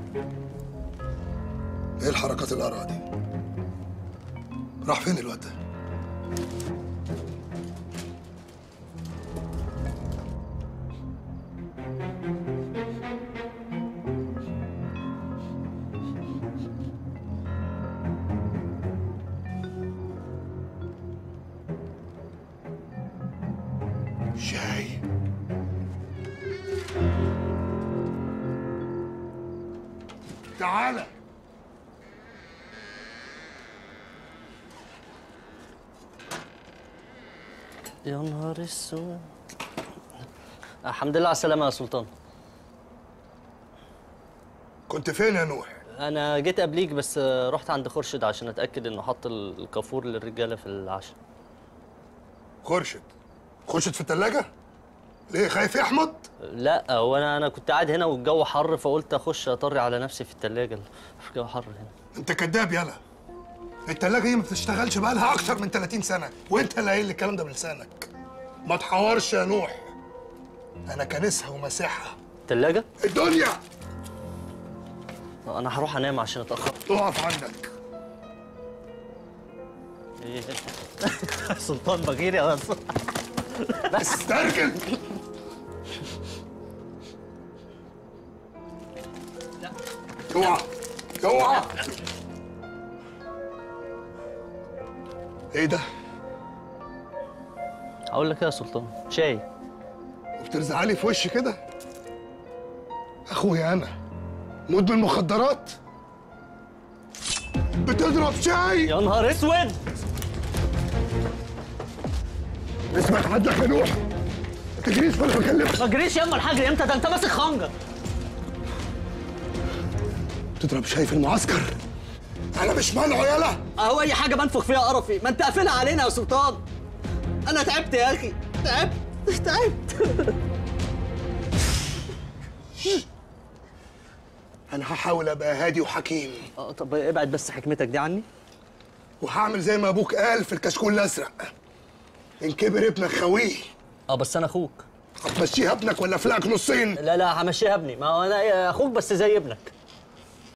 ايه الحركات القرعه دي راح فين الواد ده شاي تعالى يا نهار اسود الحمد لله على السلامة يا سلطان كنت فين يا نوح أنا جيت قبليك بس رحت عند خورشيد عشان أتأكد إنه حط الكافور للرجالة في العشاء خورشيد خورشيد في التلاجة ليه خايف يحمض لا هو أنا أنا كنت قاعد هنا والجو حر فقلت أخش أطري على نفسي في التلاجة الجو حر هنا انت كذاب يالا التلاجة دي ما بتشتغلش بقالها اكتر من 30 سنة وانت اللي قايل لي الكلام ده بلسانك ما تحورش يا نوح انا كنسها ومساحة التلاجة؟ الدنيا أنا هروح أنام عشان أتأخر تقف عنك إيه سلطان بغير يا سلطان استرجل اوعى اوعى ايه ده؟ أقول لك إيه يا سلطان شاي وبترزع لي في وشي كده؟ اخويا انا مدمن مخدرات بتضرب شاي يا نهار اسود اسمك عدلك يا نوح ما تجريش وانا بكلمك ما تجريش ياما الحاج امتى ده انت ماسك خنجر تضرب شاي في المعسكر انا مش منعه يالا اهو اي حاجه بنفخ فيها قرفي ما انت قافلها علينا يا سلطان انا تعبت يا اخي تعبت تعبت انا هحاول ابقى هادي وحكيم اه طب ابعد بس حكمتك دي عني وهعمل زي ما ابوك قال في الكشكول الازرق ان كبر ابنك خويه اه بس انا اخوك هتمشيها ابنك ولا فلقك نصين لا لا همشيها ابني ما هو انا إيه، اخوك بس زي ابنك